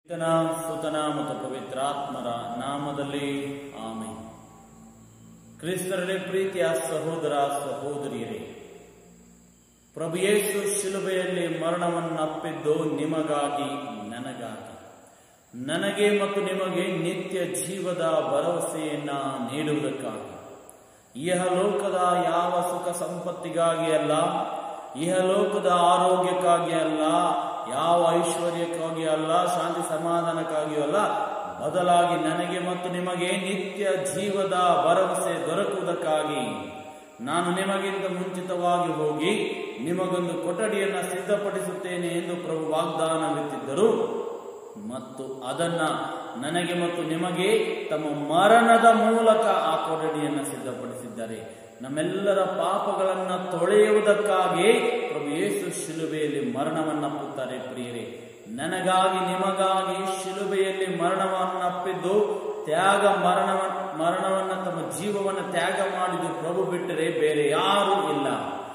ಪಿತನ ಸುತನ ಮತ್ತು ಪವಿತ್ರಾತ್ಮರ ನಾಮದಲ್ಲಿ ಆಮೆ ಕ್ರಿಸ್ತರಲ್ಲಿ ಪ್ರೀತಿಯ ಸಹೋದರ ಸಹೋದರಿಯರೇ ಪ್ರಭು ಯೇಸು ಶಿಲುಬೆಯಲ್ಲಿ ಮರಣವನ್ನಪ್ಪಿದ್ದು ನಿಮಗಾಗಿ ನನಗಾಗಿ ನನಗೆ ಮತ್ತು ನಿಮಗೆ ನಿತ್ಯ ಜೀವದ ಭರವಸೆಯನ್ನ ನೀಡುವುದಕ್ಕಾಗಿ ಇಹಲೋಕದ ಯಾವ ಸುಖ ಸಂಪತ್ತಿಗಾಗಿ ಅಲ್ಲ ಇಹಲೋಕದ ಆರೋಗ್ಯಕ್ಕಾಗಿ ಅಲ್ಲ ಯಾವ ಐಶ್ವರ್ಯಕ್ಕಾಗಿ ಅಲ್ಲ ಶಾಂತಿ ಸಮಾಧಾನಕ್ಕಾಗಿಯೂ ಅಲ್ಲ ಬದಲಾಗಿ ನನಗೆ ಮತ್ತು ನಿಮಗೆ ನಿತ್ಯ ಜೀವದ ಭರವಸೆ ದೊರಕುವುದಕ್ಕಾಗಿ ನಾನು ನಿಮಗಿಂತ ಮುಂಚಿತವಾಗಿ ಹೋಗಿ ನಿಮಗೊಂದು ಕೊಠಡಿಯನ್ನ ಸಿದ್ಧಪಡಿಸುತ್ತೇನೆ ಎಂದು ಪ್ರಭು ವಾಗ್ದಾನವಿತ್ತಿದ್ದರು ಮತ್ತು ಅದನ್ನ ನನಗೆ ಮತ್ತು ನಿಮಗೆ ತಮ್ಮ ಮರಣದ ಮೂಲಕ ಆ ಕೊಠಡಿಯನ್ನು ಸಿದ್ಧಪಡಿಸಿದ್ದಾರೆ ನಮ್ಮೆಲ್ಲರ ಪಾಪಗಳನ್ನ ತೊಳೆಯುವುದಕ್ಕಾಗಿ ಪ್ರಭು ಯೇಸು ಶಿಲುಬೆಯಲ್ಲಿ ಮರಣವನ್ನಪ್ಪುತ್ತಾರೆ ಪ್ರಿಯರೇ ನನಗಾಗಿ ನಿಮಗಾಗಿ ಶಿಲುಬೆಯಲ್ಲಿ ಮರಣವನ್ನಪ್ಪಿದ್ದು ತ್ಯಾಗ ಮರಣವ ಮರಣವನ್ನ ತಮ್ಮ ಜೀವವನ್ನು ತ್ಯಾಗ ಮಾಡಿದ್ದು ಪ್ರಭು ಬಿಟ್ಟರೆ ಬೇರೆ ಯಾರೂ ಇಲ್ಲ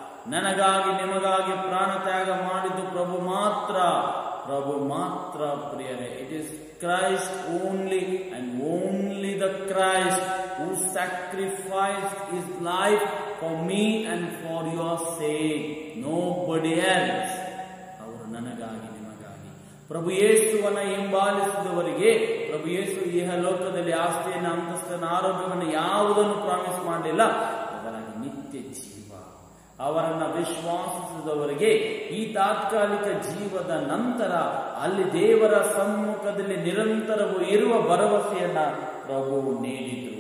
ನನಗಾಗಿ ನಿಮಗಾಗಿ ಪ್ರಾಣ ತ್ಯಾಗ ಮಾಡಿದ್ದು ಪ್ರಭು ಮಾತ್ರ ಪ್ರಭು ಮಾತ್ರ ಪ್ರಿಯರೇ it is Christ only and only the Christ who sacrifice is life for me and for your sake nobody else ಅವರು ನನಗಾಗಿ ನಿಮಗಾಗಿ ಪ್ರಭು ಯೇಸುವನ್ನ ಹಿಂಬಾಲಿಸಿದವರಿಗೆ ಪ್ರಭು ಯೇಸು ಇಹ ಲೋಕದಲ್ಲಿ ಆಸ್ತಿಯನ್ನು ಅಂತಸ್ತನ ಆರೋಗ್ಯವನ್ನು ಯಾವುದನ್ನು ಪ್ರಾಮಿಸ್ ಮಾಡಲಿಲ್ಲ ಬದಲಾಗಿ ನಿತ್ಯ ಜೀವ ಅವರನ್ನ ವಿಶ್ವಾಸಿಸಿದವರಿಗೆ ಈ ತಾತ್ಕಾಲಿಕ ಜೀವದ ನಂತರ ಅಲ್ಲಿ ದೇವರ ಸಮ್ಮುಖದಲ್ಲಿ ನಿರಂತರವೂ ಇರುವ ಭರವಸೆಯನ್ನ ಪ್ರಭು ನೀಡಿದರು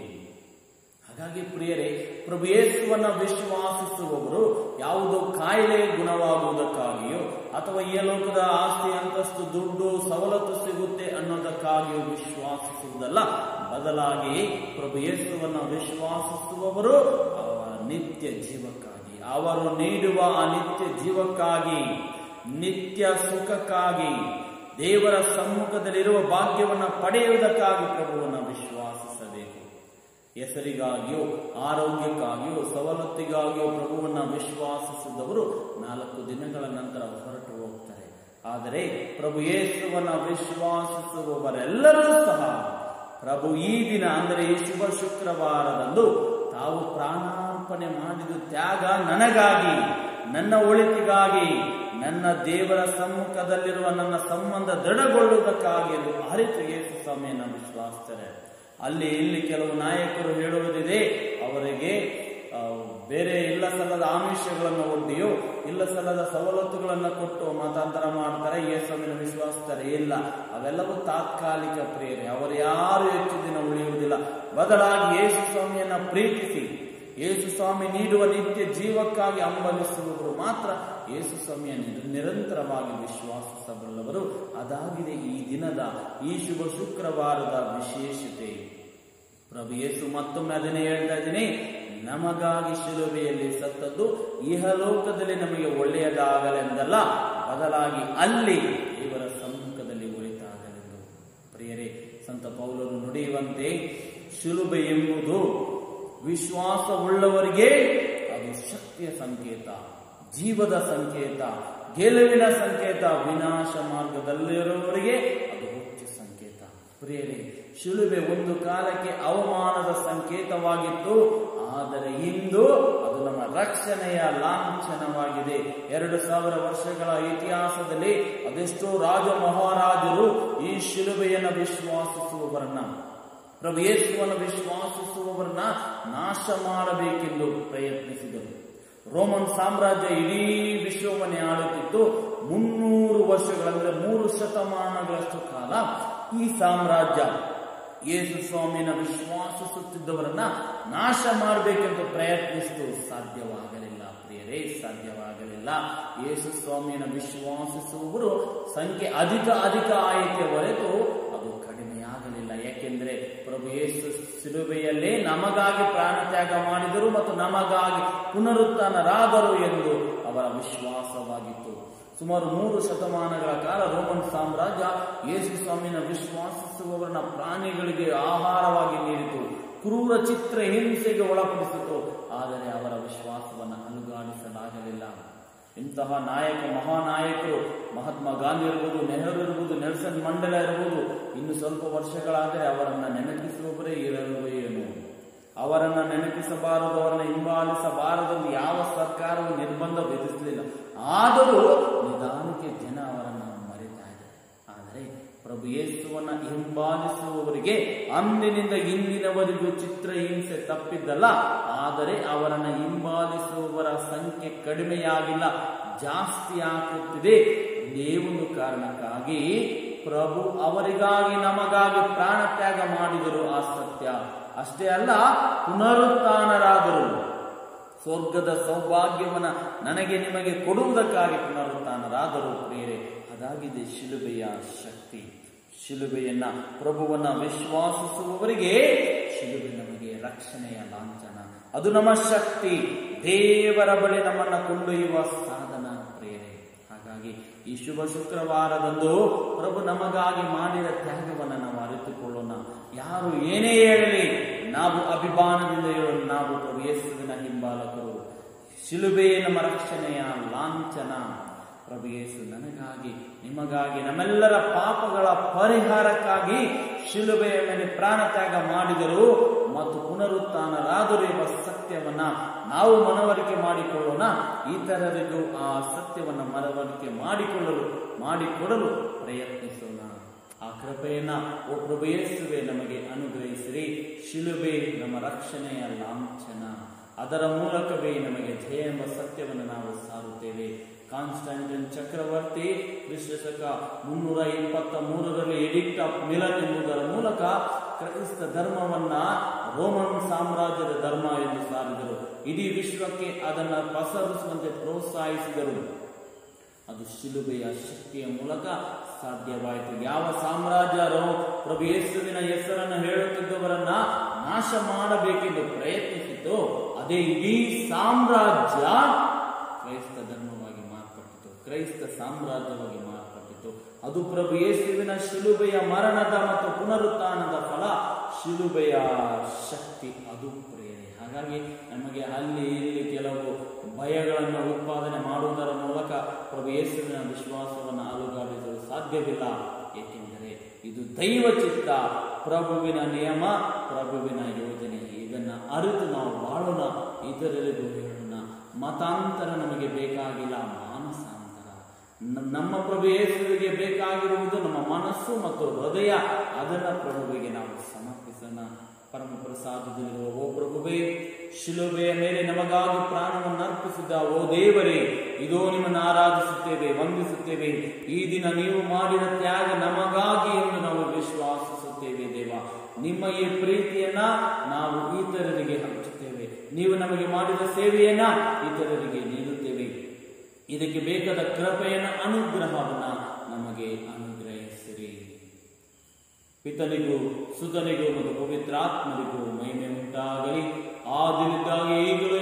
ಹಾಗಾಗಿ ಪ್ರಿಯರೇ ಪ್ರಭು ಯೇಸುವನ್ನ ವಿಶ್ವಾಸಿಸುವವರು ಯಾವುದೋ ಕಾಯಿಲೆ ಗುಣವಾಗುವುದಕ್ಕಾಗಿಯೋ ಅಥವಾ ಈ ಲೋಕದ ಆಸ್ತಿ ಅಂತಸ್ತು ದುಡ್ಡು ಸವಲತ್ತು ಸಿಗುತ್ತೆ ಅನ್ನೋದಕ್ಕಾಗಿಯೋ ವಿಶ್ವಾಸಿಸುವುದಲ್ಲ ಬದಲಾಗಿ ಪ್ರಭು ಯೇಸುವನ್ನ ವಿಶ್ವಾಸಿಸುವವರು ಅವರ ನಿತ್ಯ ಜೀವಕ್ಕಾಗಿ ಅವರು ನೀಡುವ ಆ ನಿತ್ಯ ಜೀವಕ್ಕಾಗಿ ನಿತ್ಯ ಸುಖಕ್ಕಾಗಿ ದೇವರ ಸಮ್ಮುಖದಲ್ಲಿರುವ ಭಾಗ್ಯವನ್ನ ಪಡೆಯುವುದಕ್ಕಾಗಿ ಪ್ರಭುವನ್ನ ವಿಶ್ವಾಸಿಸಬೇಕು ಹೆಸರಿಗಾಗಿಯೋ ಆರೋಗ್ಯಕ್ಕಾಗಿಯೋ ಸವಲತ್ತಿಗಾಗಿಯೋ ಪ್ರಭುವನ್ನ ವಿಶ್ವಾಸಿಸಿದವರು ನಾಲ್ಕು ದಿನಗಳ ನಂತರ ಹೊರಟು ಹೋಗ್ತಾರೆ ಆದರೆ ಪ್ರಭು ಯೇಸುವನ್ನ ವಿಶ್ವಾಸಿಸುವವರೆಲ್ಲರೂ ಸಹ ಪ್ರಭು ಈ ದಿನ ಅಂದರೆ ಈ ಶುಭ ಶುಕ್ರವಾರದಂದು ತಾವು ಪ್ರಾಣಾರ್ಪಣೆ ಮಾಡಿದ ತ್ಯಾಗ ನನಗಾಗಿ ನನ್ನ ಒಳಿತಿಗಾಗಿ ನನ್ನ ದೇವರ ಸಮ್ಮುಖದಲ್ಲಿರುವ ನನ್ನ ಸಂಬಂಧ ದೃಢಗೊಳ್ಳುವುದಕ್ಕಾಗಿ ಎಂದು ಅರಿತು ಯೇಸು ಸ್ವಾಮಿಯನ್ನು ವಿಶ್ವಾಸಿಸ್ತಾರೆ ಅಲ್ಲಿ ಇಲ್ಲಿ ಕೆಲವು ನಾಯಕರು ಹೇಳುವುದಿದೆ ಅವರಿಗೆ ಆ, ಬೇರೆ ಇಲ್ಲ ಸಲ್ಲದ ಆಮಿಷಗಳನ್ನು ಒಡ್ಡಿಯೋ ಇಲ್ಲ ಸಲ್ಲದ ಸವಲತ್ತುಗಳನ್ನು ಕೊಟ್ಟು ಮತಾಂತರ ಮಾಡ್ತಾರೆ ಯೇಸುವಿನ ವಿಶ್ವಾಸಿಸ್ತಾರೆ ಇಲ್ಲ ಅವೆಲ್ಲವೂ ತಾತ್ಕಾಲಿಕ ಪ್ರೇರೆ ಅವರು ಯಾರು ಹೆಚ್ಚು ದಿನ ಉಳಿಯುವುದಿಲ್ಲ ಬದಲಾಗಿ ಯೇಸು ಸ್ವಾಮಿಯನ್ನ ಪ್ರೀತಿಸಿ ಯೇಸು ಸ್ವಾಮಿ ನೀಡುವ ನಿತ್ಯ ಜೀವಕ್ಕಾಗಿ ಹಂಬಲಿಸುವವರು ಮಾತ್ರ ಯೇಸು ಸ್ವಾಮಿಯನ್ನು ನಿರಂತರವಾಗಿ ವಿಶ್ವಾಸಿಸಬಲ್ಲವರು ಅದಾಗಿದೆ ಈ ದಿನದ ಈ ಶುಭ ಶುಕ್ರವಾರದ ವಿಶೇಷತೆ ಪ್ರಭು ಯೇಸು ಮತ್ತೊಮ್ಮೆ ಅದನ್ನೇ ಹೇಳ್ತಾ ಇದ್ದೀನಿ ನಮಗಾಗಿ ಶಿಲುಬೆಯಲ್ಲಿ ಸತ್ತದ್ದು ಇಹಲೋಕದಲ್ಲಿ ನಮಗೆ ಒಳ್ಳೆಯದಾಗಲೆಂದಲ್ಲ ಬದಲಾಗಿ ಅಲ್ಲಿ ದೇವರ ಸಮ್ಮುಖದಲ್ಲಿ ಒಳಿತಾಗಲೆಂದು ಪ್ರಿಯರೇ ಸಂತ ಪೌಲರು ನುಡಿಯುವಂತೆ ಶಿಲುಬೆ ಎಂಬುದು ವಿಶ್ವಾಸವುಳ್ಳವರಿಗೆ ಅದು ಶಕ್ತಿಯ ಸಂಕೇತ ಜೀವದ ಸಂಕೇತ ಗೆಲುವಿನ ಸಂಕೇತ ವಿನಾಶ ಮಾರ್ಗದಲ್ಲಿರುವವರಿಗೆ ಅದು ಹುಚ್ಚು ಸಂಕೇತ ಪ್ರಿಯರೇ ಶಿಲುಬೆ ಒಂದು ಕಾಲಕ್ಕೆ ಅವಮಾನದ ಸಂಕೇತವಾಗಿತ್ತು ಆದರೆ ಇಂದು ಅದು ನಮ್ಮ ರಕ್ಷಣೆಯ ಲಾಂಛನವಾಗಿದೆ ಎರಡು ಸಾವಿರ ವರ್ಷಗಳ ಇತಿಹಾಸದಲ್ಲಿ ಅದೆಷ್ಟೋ ರಾಜ ಮಹಾರಾಜರು ಈ ಶಿಲುಬೆಯನ್ನು ವಿಶ್ವಾಸಿಸುವವರನ್ನ ಪ್ರಭು ಯೇಸುವನ್ನು ವಿಶ್ವಾಸಿಸುವವರನ್ನ ನಾಶ ಮಾಡಬೇಕೆಂದು ಪ್ರಯತ್ನಿಸಿದರು ರೋಮನ್ ಸಾಮ್ರಾಜ್ಯ ಇಡೀ ವಿಶ್ವವನ್ನೇ ಆಳುತ್ತಿದ್ದು ಮುನ್ನೂರು ವರ್ಷಗಳಂದ್ರೆ ಮೂರು ಶತಮಾನಗಳಷ್ಟು ಕಾಲ ಈ ಸಾಮ್ರಾಜ್ಯ ಯೇಸು ಸ್ವಾಮಿನ ವಿಶ್ವಾಸಿಸುತ್ತಿದ್ದವರನ್ನ ನಾಶ ಮಾಡಬೇಕೆಂದು ಪ್ರಯತ್ನಿಸಿತು ಸಾಧ್ಯವಾಗಲಿಲ್ಲ ಪ್ರಿಯರೇ ಸಾಧ್ಯವಾಗಲಿಲ್ಲ ಯೇಸು ಸ್ವಾಮಿಯನ್ನು ವಿಶ್ವಾಸಿಸುವವರು ಸಂಖ್ಯೆ ಅಧಿಕ ಅಧಿಕ ಆಯಿತೆ ಹೊರತು ಅದು ಕಡಿಮೆಯಾಗಲಿಲ್ಲ ಯಾಕೆಂದ್ರೆ ಪ್ರಭು ಯೇಸು ಸಿಲುಬೆಯಲ್ಲೇ ನಮಗಾಗಿ ಪ್ರಾಣ ತ್ಯಾಗ ಮಾಡಿದರು ಮತ್ತು ನಮಗಾಗಿ ಪುನರುತ್ಥಾನರಾದರು ಎಂದು ಅವರ ವಿಶ್ವಾಸವಾಗಿತ್ತು ಸುಮಾರು ಮೂರು ಶತಮಾನಗಳ ಕಾಲ ರೋಮನ್ ಸಾಮ್ರಾಜ್ಯ ಯೇಸು ಸ್ವಾಮಿನ ವಿಶ್ವಾಸಿಸುವವರನ್ನ ಪ್ರಾಣಿಗಳಿಗೆ ಆಹಾರವಾಗಿ ನೀಡಿತು ಕ್ರೂರ ಚಿತ್ರ ಹಿಂಸೆಗೆ ಒಳಪಡಿಸಿತು ಆದರೆ ಅವರ ವಿಶ್ವಾಸವನ್ನು ಅಲುಗಾಡಿಸಲಾಗಲಿಲ್ಲ ಇಂತಹ ನಾಯಕ ಮಹಾನಾಯಕರು ಮಹಾತ್ಮ ಗಾಂಧಿ ಇರ್ಬೋದು ನೆಹರು ಇರ್ಬೋದು ನೆಲ್ಸನ್ ಮಂಡಲ ಇರ್ಬೋದು ಇನ್ನು ಸ್ವಲ್ಪ ವರ್ಷಗಳಾದರೆ ಅವರನ್ನ ನೆನಪಿಸುವವರೇ ಇರಲು ಏನು ಅವರನ್ನ ನೆನಪಿಸಬಾರದು ಅವರನ್ನ ಹಿಂಬಾಲಿಸಬಾರದೆಂದು ಯಾವ ಸರ್ಕಾರವು ನಿರ್ಬಂಧ ವಿಧಿಸಲಿಲ್ಲ ಆದರೂ ನಿಧಾನಕ್ಕೆ ಜನ ಅವರನ್ನ ಮರಿತಾ ಇದ್ದಾರೆ ಆದರೆ ಪ್ರಭು ಯೇಸುವನ್ನ ಹಿಂಬಾಲಿಸುವವರಿಗೆ ಅಂದಿನಿಂದ ಇಂದಿನವರೆಗೂ ಚಿತ್ರಹಿಂಸೆ ತಪ್ಪಿದ್ದಲ್ಲ ಆದರೆ ಅವರನ್ನ ಹಿಂಬಾಲಿಸುವವರ ಸಂಖ್ಯೆ ಕಡಿಮೆಯಾಗಿಲ್ಲ ಜಾಸ್ತಿ ಆಗುತ್ತಿದೆ ಇದೇ ಒಂದು ಕಾರಣಕ್ಕಾಗಿ ಪ್ರಭು ಅವರಿಗಾಗಿ ನಮಗಾಗಿ ಪ್ರಾಣ ತ್ಯಾಗ ಮಾಡಿದರು ಆ ಸತ್ಯ ಅಷ್ಟೇ ಅಲ್ಲ ಪುನರುತ್ಥಾನರಾದರು ಸ್ವರ್ಗದ ಸೌಭಾಗ್ಯವನ್ನ ನನಗೆ ನಿಮಗೆ ಕೊಡುವುದಕ್ಕಾಗಿ ಪುನರುತ್ಥಾನರಾದರು ಪ್ರಿಯರೇ ಅದಾಗಿದೆ ಶಿಲುಬೆಯ ಶಕ್ತಿ ಶಿಲುಬೆಯನ್ನ ಪ್ರಭುವನ್ನ ವಿಶ್ವಾಸಿಸುವವರಿಗೆ ಶಿಲುಬೆ ನಮಗೆ ರಕ್ಷಣೆಯ ಲಾಂಛನ ಅದು ನಮ್ಮ ಶಕ್ತಿ ದೇವರ ಬಳಿ ನಮ್ಮನ್ನ ಕೊಂಡೊಯ್ಯುವ ಸಾಧನ ಪ್ರೇರೆ ಹಾಗಾಗಿ ಈ ಶುಭ ಶುಕ್ರವಾರದಂದು ಪ್ರಭು ನಮಗಾಗಿ ಮಾಡಿದ ತ್ಯಾಗವನ್ನು ನಾವು ಅರಿತುಕೊಳ್ಳೋಣ ಯಾರು ಏನೇ ಹೇಳಲಿ ನಾವು ಅಭಿಮಾನದಿಂದ ಹೇಳೋಣ ನಾವು ಪ್ರಭು ಯೇಸುವಿನ ಹಿಂಬಾಲಕರು ಶಿಲುಬೆ ನಮ್ಮ ರಕ್ಷಣೆಯ ಲಾಂಛನ ಪ್ರಭು ಯೇಸು ನನಗಾಗಿ ನಿಮಗಾಗಿ ನಮ್ಮೆಲ್ಲರ ಪಾಪಗಳ ಪರಿಹಾರಕ್ಕಾಗಿ ಶಿಲುಬೆಯ ಮೇಲೆ ಪ್ರಾಣ ತ್ಯಾಗ ಮಾಡಿದರು ಮತ್ತು ಪುನರುತ್ಥಾನರಾದರು ಎಂಬ ಸತ್ಯವನ್ನ ನಾವು ಮನವರಿಕೆ ಮಾಡಿಕೊಳ್ಳೋಣ ಇತರರಿಗೂ ಆ ಸತ್ಯವನ್ನ ಮನವರಿಕೆ ಮಾಡಿಕೊಳ್ಳಲು ಮಾಡಿಕೊಡಲು ಪ್ರಯತ್ನಿಸೋಣ ಆ ಕೃಪೆಯನ್ನ ಓ ಪ್ರಭು ಯೇಸುವೆ ನಮಗೆ ಅನುಗ್ರಹಿಸಿರಿ ಶಿಲುಬೆ ನಮ್ಮ ರಕ್ಷಣೆಯ ಲಾಂಛನ ಅದರ ಮೂಲಕವೇ ನಮಗೆ ಜಯ ಎಂಬ ಸತ್ಯವನ್ನು ನಾವು ಸಾರುತ್ತೇವೆ ಕಾನ್ಸ್ಟಂಟೈನ್ ಚಕ್ರವರ್ತಿ ಕ್ರಿಸ್ತಶಕ ಮುನ್ನೂರ ಇಪ್ಪತ್ತ ಮೂರರಲ್ಲಿ ಎಡಿಕ್ಟ್ ಆಫ್ ಮಿಲನ್ ಎಂಬುದರ ಮೂಲಕ ಕ್ರೈಸ್ತ ಧರ್ಮವನ್ನ ರೋಮನ್ ಸಾಮ್ರಾಜ್ಯದ ಧರ್ಮ ಎಂದು ಸಾರಿದರು ಇಡೀ ವಿಶ್ವಕ್ಕೆ ಅದನ್ನು ಪಸರಿಸುವಂತೆ ಪ್ರೋತ್ಸಾಹಿಸಿದರು ಅದು ಶಿಲುಬೆಯ ಶಕ್ತಿಯ ಮೂಲಕ ಸಾಧ್ಯವಾಯಿತು ಯಾವ ಸಾಮ್ರಾಜ್ಯ ರೋ- ಪ್ರಭು ಯೇಸುವಿನ ಹೆಸರನ್ನು ಹೇಳುತ್ತಿದ್ದವರನ್ನ ನಾಶ ಮಾಡಬೇಕೆಂದು ಪ್ರಯತ್ನಿಸಿತು ಅದೇ ಇಡೀ ಸಾಮ್ರಾಜ್ಯ ಕ್ರೈಸ್ತ ಧರ್ಮವಾಗಿ ಮಾರ್ಪಟ್ಟಿತು ಕ್ರೈಸ್ತ ಸಾಮ್ರಾಜ್ಯವಾಗಿ ಮಾರ್ಪಟ್ಟಿತು ಅದು ಪ್ರಭು ಯೇಸುವಿನ ಶಿಲುಬೆಯ ಮರಣದ ಮತ್ತು ಪುನರುತ್ಥಾನದ ಫಲ ಶಿಲುಬೆಯ ಶಕ್ತಿ ಅದು ಪ್ರೇರಣೆ ಹಾಗಾಗಿ ನಮಗೆ ಅಲ್ಲಿ ಇಲ್ಲಿ ಕೆಲವು ಭಯಗಳನ್ನು ಉತ್ಪಾದನೆ ಮಾಡುವುದರ ಮೂಲಕ ಪ್ರಭು ಯೇಸುವಿನ ವಿಶ್ವಾಸವನ್ನು ಅಲುಗಾಡಿಸಲು ಸಾಧ್ಯವಿಲ್ಲ ಏಕೆಂದರೆ ಇದು ದೈವ ಚಿತ್ತ ಪ್ರಭುವಿನ ನಿಯಮ ಪ್ರಭುವಿನ ಯೋಜನೆ ಇದನ್ನ ಅರಿತು ನಾವು ಬಾಳೋಣ ಇತರರಿಗೂ ಹೇಳೋಣ ಮತಾಂತರ ನಮಗೆ ಬೇಕಾಗಿಲ್ಲ ಮಾನಸಾಂತರ ನ- ನಮ್ಮ ಪ್ರಭು ಯೇಸುವಿಗೆ ಬೇಕಾಗಿರುವುದು ನಮ್ಮ ಮನಸ್ಸು ಮತ್ತು ಹೃದಯ ಅದನ್ನ ಪ್ರಭುವಿಗೆ ನಾವು ಸಮರ್ಪಿಸೋಣ ಪರಮ ಪ್ರಸಾದದಲ್ಲಿರುವ ಓ ಪ್ರಭುವೇ ಶಿಲುಬೆಯ ಮೇಲೆ ನಮಗಾಗಿ ಪ್ರಾಣವನ್ನು ಅರ್ಪಿಸಿದ ಓ ದೇವರೇ ಇದೋ ನಿಮ್ಮನ್ನು ಆರಾಧಿಸುತ್ತೇವೆ ವಂದಿಸುತ್ತೇವೆ ಈ ದಿನ ನೀವು ಮಾಡಿದ ತ್ಯಾಗ ನಮಗಾಗಿ ಎಂದು ನಾವು ವಿಶ್ವಾಸಿಸುತ್ತೇವೆ ದೇವ ನಿಮ್ಮ ಈ ಪ್ರೀತಿಯನ್ನ ನಾವು ಇತರರಿಗೆ ಹಂಚುತ್ತೇವೆ ನೀವು ನಮಗೆ ಮಾಡಿದ ಸೇವೆಯನ್ನ ಇತರರಿಗೆ ನೀಡುತ್ತೇವೆ ಇದಕ್ಕೆ ಬೇಕಾದ ಕೃಪೆಯನ್ನ ಅನುಗ್ರಹವನ್ನ ನಮಗೆ ಅನುಗ್ರಹಿಸಿರಿ ಪಿತನಿಗೂ ಸುತನಿಗೂ ಮತ್ತು ಪವಿತ್ರಾತ್ಮರಿಗೂ ಮಹಿಮೆ ಉಂಟಾಗಲಿ ಆದಿನಿಂದಾಗಿ ಈಗಲೂ